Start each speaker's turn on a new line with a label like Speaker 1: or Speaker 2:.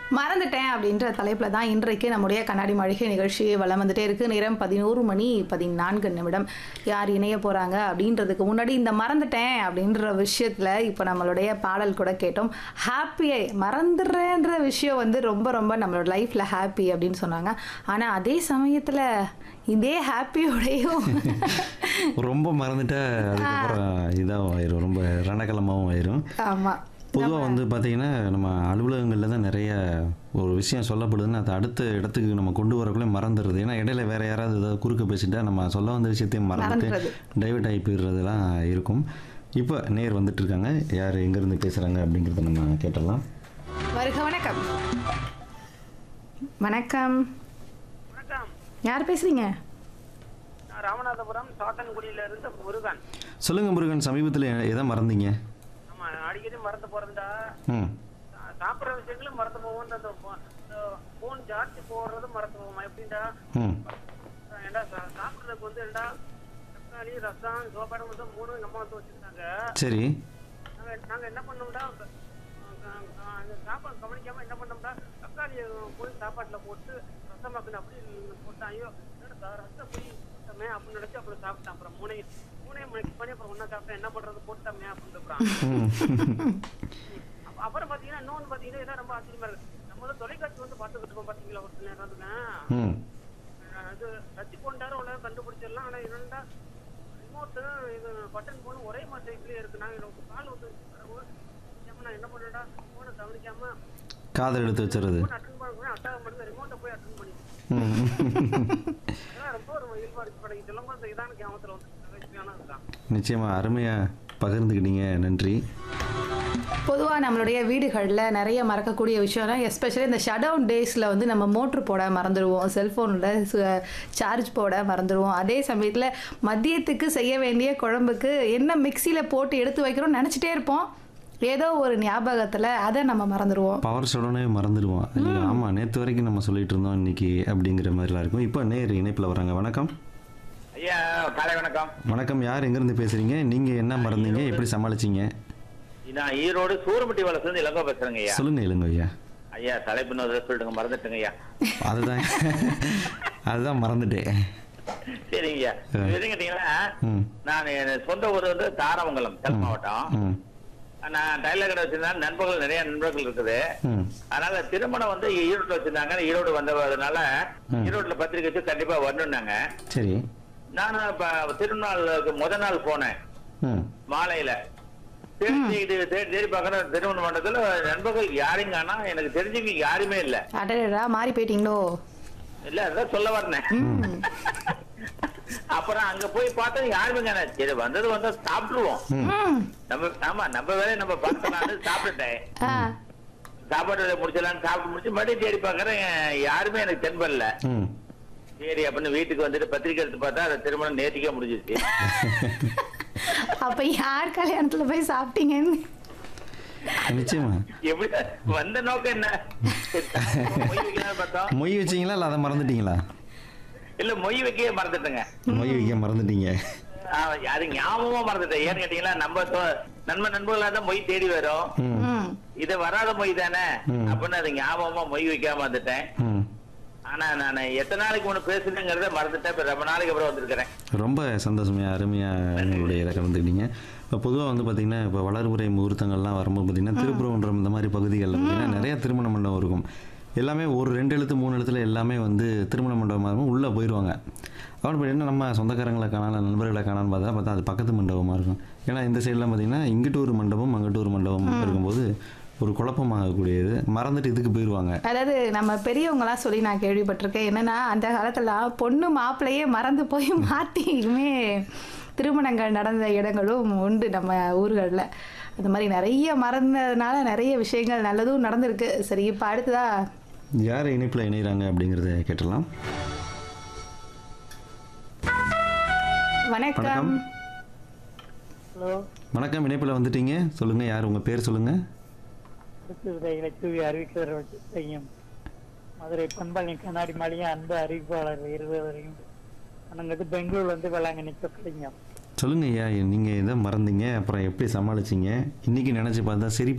Speaker 1: மறந்துட்டேன் அப்படின்ற தலைப்பில் தான் இன்றைக்கு நம்முடைய கண்ணாடி மழிகை நிகழ்ச்சி வளம் வந்துட்டே இருக்கு நேரம் பதினோரு மணி பதினான்கு நிமிடம் யார் இணைய போகிறாங்க அப்படின்றதுக்கு முன்னாடி இந்த மறந்துட்டேன் அப்படின்ற விஷயத்தில் இப்போ நம்மளுடைய பாடல் கூட கேட்டோம் ஹாப்பியை மறந்துடுறேன்ற விஷயம் வந்து ரொம்ப ரொம்ப நம்மளோட லைஃப்பில் ஹாப்பி அப்படின்னு சொன்னாங்க ஆனால் அதே சமயத்தில் இதே ஹாப்பியோடையும்
Speaker 2: ரொம்ப மறந்துட்டா அதுக்கப்புறம் இதாகவும் ஆயிரும் ரொம்ப ரணகலமாகவும் ஆயிரும்
Speaker 1: ஆமாம்
Speaker 2: பொதுவாக வந்து பார்த்தீங்கன்னா நம்ம அலுவலகங்களில் தான் நிறைய ஒரு விஷயம் சொல்லப்படுதுன்னு அது அடுத்த இடத்துக்கு நம்ம கொண்டு வரக்குள்ளே மறந்துடுறது ஏன்னா இடையில வேற யாராவது ஏதாவது குறுக்க பேசிட்டா நம்ம சொல்ல வந்த விஷயத்தையும் மறந்துட்டு
Speaker 1: மறந்துடுறது.
Speaker 2: டைவர்ட் ஆகி போயிடுறதுலாம் இருக்கும் இப்போ நேர் வந்துட்டு இருக்காங்க யார் எங்கேருந்து பேசுகிறாங்க அப்படிங்கிறத நம்ம கேட்டலாம்
Speaker 1: வருக வணக்கம் வணக்கம்
Speaker 3: வணக்கம்
Speaker 1: யார் பேசுறீங்க
Speaker 3: நான் ராமநாதபுரம் சாத்தன்குடியில இருந்து முருகன்
Speaker 2: சொல்லுங்கள் முருகன் சமீபத்தில் எதை மறந்தீங்க
Speaker 3: நம்ம அடிக்கடி மறந்து போறதுடா
Speaker 2: ம்
Speaker 3: சா- சாப்பிடுற விஷயங்களும் மறந்து போவோம் அந்த போன் சார்ஜ் போடுறதும் மறந்து போவோமா எப்படின்டா
Speaker 2: ம்
Speaker 3: ஏண்டா சா- சாப்பிடுறதுக்கு வந்து ஏண்டா தக்காளி ரசம் சோப்பாடு வந்து மூணு நம்ம வந்து வச்சிருந்தாங்க
Speaker 2: சரி
Speaker 3: நாங்க நாங்க என்ன பண்ணோம்டா அந்த அந்த சாப்பாடு கவனிக்காம என்ன பண்ணோம்டா தக்காளியை போய் சாப்பாட்டுல போட்டு ரசமாக்குன்னு அப்படி போட்டேன் ஐயோ என்னடா ரசம் போய் போட்டோமே அப்படின்னு நினைச்சு அப்புறம் சாப்பிட்டேன் அப்புறம் மூணை மூணே மணிக்கு பண்ணி அப்புறம் ஒன்னா சாப்பிட்டேன் என்ன பண்றது போட்டோமே அப்படின்னு இருக்கிறான்
Speaker 2: ம்
Speaker 3: அப்ப- அப்புறம் பாத்தீங்கன்னா இன்னொன்னு பாத்தீங்கன்னா இதான் ரொம்ப ஆச்சரியமா இருக்கு நம்ம வந்து தொலைக்காட்சி வந்து பார்த்துக்கிட்டு இருக்கோம் பாத்தீங்களா ஒரு சில நேரத்துக்கு
Speaker 2: ம்
Speaker 3: அது ரத்தி கொண்டாரு உலக கண்டுபிடிச்சிடலாம் ஆனா என்னடா ரிமோட்டு இது பட்டன் போன் ஒரே மாதிரி சைஸ்லயே இருக்கு நான் எனக்கு கால் வந்து வரவும், ஏம்மா நான் என்ன பண்ணேன்டா போனை கவனிக்காம
Speaker 2: காதல் எடுத்து வச்சுறது
Speaker 3: போன் அட்டன் பண்ண அட்டாக பண்ணுங்க ரிமோட்டை போய் அட்டன் பண்ணி
Speaker 2: ம்
Speaker 3: அதெல்லாம் ரொம்ப ஒரு இயல்பா இருக்கு படம் இதெல்லாம் கூட இதான கிராமத்துல வந்து நகைச்சுவையான இதுதான்
Speaker 2: நிச்சயமா அருமையாக பகிர்ந்துக்கிட்டீங்க நன்றி
Speaker 1: பொதுவாக நம்மளுடைய வீடுகளில் நிறைய மறக்கக்கூடிய விஷயம்னா எஸ்பெஷலி இந்த ஷட் டவுன் டேஸில் வந்து நம்ம மோட்ரு போட மறந்துடுவோம் செல்ஃபோனில் சார்ஜ் போட மறந்துடுவோம் அதே சமயத்தில் மதியத்துக்கு செய்ய வேண்டிய குழம்புக்கு என்ன மிக்சியில் போட்டு எடுத்து வைக்கிறோம் நினச்சிட்டே இருப்போம் ஏதோ ஒரு ஞாபகத்தில் அதை நம்ம மறந்துடுவோம்
Speaker 2: பவர் ஷடோனே மறந்துடுவோம் ஐயோ, ஆமா நேற்று வரைக்கும் நம்ம சொல்லிட்டு இருந்தோம் இன்னைக்கு அப்படிங்கிற மாதிரிலாம் இருக்கும் இப்போ நேர் இணைப்பில் வராங்க வணக்கம்
Speaker 4: ஐயா காலை வணக்கம்
Speaker 2: வணக்கம் யார் எங்கேருந்து பேசுறீங்க நீங்க என்ன மறந்தீங்க எப்படி சமாளிச்சீங்க
Speaker 4: நான் ஈரோடு சூரமட்டி வளசுலேருந்து இளங்கோ பேசுறேங்க ஐயா
Speaker 2: சொல்லுங்க இளங்க ஐயா
Speaker 4: ஐயா தலைப்பு இன்னொரு சொல்லிட்டுங்க மறந்துட்டுங்க ஐயா
Speaker 2: அதுதான் அதுதான் மறந்துட்டேன்
Speaker 4: சரிங்க ஐயா எதுவும் கேட்டீங்களா
Speaker 2: ம்
Speaker 4: நான் என் சொந்த ஊர் வந்து தாராமங்கலம் தென் மாவட்டம்
Speaker 2: ம்
Speaker 4: நான் டைலர் கடை வச்சிருந்தேன் நண்பர்கள் நிறைய நண்பர்கள் இருக்குது
Speaker 2: ம்
Speaker 4: அதனால திருமணம் வந்து ஈரோட்ல வச்சிருந்தாங்க ஈரோடு வந்ததுனால
Speaker 2: ம்.
Speaker 4: ஈரோட்ல பத்திரிக்கை வச்சு கண்டிப்பா வரணும்னாங்க
Speaker 2: சரி
Speaker 4: நானும் இப்ப திருநாளுக்கு முத நாள் போனேன்
Speaker 2: ம்
Speaker 4: மாலையில தேடி தேடி தேடி தேடி பார்க்கறேன் திருமண மண்டபத்துல நண்பர்கள் யாரையும் காணா எனக்கு தெரிஞ்சவங்க யாருமே இல்ல
Speaker 1: அடடா மாறி போயிட்டீங்களோ
Speaker 4: இல்ல அதான் சொல்ல வரேன் அப்புறம் அங்க போய் பார்த்தா யாருமே காணா சரி வந்தது வந்தா சாப்பிட்டுருவோம்
Speaker 1: ம்
Speaker 4: நம்ம ஆமா நம்ம வேலையை நம்ம பார்த்தோம்னு சாப்பிட்டுட்டேன்
Speaker 1: ஆ
Speaker 4: சாப்பாடு வேலையை முடிச்சிடலாம்னு சாப்பிட்டு முடிச்சு மறுபடியும் தேடி பார்க்கறேன் யாருமே எனக்கு தென்படல
Speaker 2: ம்
Speaker 4: சரி அப்படின்னு வீட்டுக்கு வந்துட்டு பத்திரிக்கை எடுத்து பார்த்தா அந்த திருமணம் நேத்திக்கே முடிஞ்சிருச்சு
Speaker 1: அப்போ யார் கல்யாணத்தில் போய் சாப்பிட்டீங்கன்னு
Speaker 2: நிச்சயமா
Speaker 4: எப்படி வந்த நோக்கம் என்ன சரி, சாப்பிடுவோம், மொய் வைக்கலாம்னு பார்த்தோம்
Speaker 2: மொய் வச்சீங்களா இல்லை அதை மறந்துட்டீங்களா
Speaker 4: இல்ல மொய் வைக்கவே மறந்துட்டேங்க
Speaker 2: மொய் வைக்க மறந்துட்டீங்க
Speaker 4: ஆ, அது ஞாபகமா மறந்துட்டேன் ஏன்னு கேட்டீங்களா நம்ம தொ- நண்பன் நண்பர்களா தான் மொய் தேடி வரும்
Speaker 2: ம்
Speaker 1: ம்
Speaker 4: இது வராத மொய் தானே
Speaker 2: ம்.
Speaker 4: அப்படின்னு அது ஞாபகமா மொய் வைக்காம வந்துட்டேன்
Speaker 2: ம்
Speaker 4: ஆனா நான் எத்தனை நாளைக்கு ஒண்ணு பேசுறேங்கிறத மறந்துட்டேன் இப்ப ரொம்ப நாளைக்கு அப்புறம் வந்திருக்கிறேன்
Speaker 2: ரொம்ப சந்தோஷமையா அருமையாக உங்களுடைய இதை கலந்துக்கிட்டீங்க இப்போ பொதுவாக வந்து பார்த்திங்கன்னா இப்போ வளர்முறை முகூர்த்தங்கள்லாம் வரும்போது பார்த்திங்கன்னா திருப்புறகுன்றம் இந்த மாதிரி பகுதிகளில் பார்த்திங்கன்னா நிறைய திருமண மண்டபம் இருக்கும் எல்லாமே ஒரு ரெண்டு எழுத்து மூணு எழுத்துல எல்லாமே வந்து திருமண மண்டபமாக இருக்கும் உள்ளே போயிடுவாங்க அவன் பார்த்தீங்கன்னா நம்ம சொந்தக்காரங்களை காணலாம் நண்பர்களை காணான்னு பார்த்தா பார்த்தா அது பக்கத்து மண்டபமாக இருக்கும் ஏன்னா இந்த சைட்லாம் பார்த்திங்கன்னா இங்கிட்டு ஒரு மண்டபம் அங்கிட்டு ஒரு மண்டபம் இருக்கும்போது ஒரு குழப்பமாகக்கூடியது மறந்துட்டு இதுக்கு போயிடுவாங்க
Speaker 1: அதாவது நம்ம பெரியவங்களாம் சொல்லி நான் கேள்விப்பட்டிருக்கேன் என்னன்னா அந்த காலத்துல பொண்ணு மாப்பிள்ளையே மறந்து போய் மாட்டியுமே திருமணங்கள் நடந்த இடங்களும் உண்டு நம்ம ஊர்களில் அந்த மாதிரி நிறைய மறந்ததுனால நிறைய விஷயங்கள் நல்லதும் நடந்திருக்கு சரி இப்போ அடுத்ததா
Speaker 2: யார் இணைப்பில் இணைகிறாங்க அப்படிங்கிறத கேட்டலாம்
Speaker 1: வணக்கம்
Speaker 2: வணக்கம்.
Speaker 3: ஹலோ
Speaker 2: வணக்கம் இணைப்பில் வந்துட்டீங்க சொல்லுங்கள் யார் உங்கள் பேர் சொல்லுங்கள்
Speaker 5: அடுத்து விதைகளை தூவி அறிவிக்கிற செய்யும் மதுரை பண்பாளி கண்ணாடி மாளிகை அன்பு அறிவிப்பாளர் இருவரையும் அங்கிட்டு பெங்களூர் வந்து வேளாங்கண்ணி சொக்கலிங்கம்
Speaker 2: சொல்லுங்க ஐயா நீங்கள் எதை மறந்தீங்க அப்புறம் எப்படி சமாளிச்சீங்க இன்னைக்கு நினச்சி பார்த்தா சரி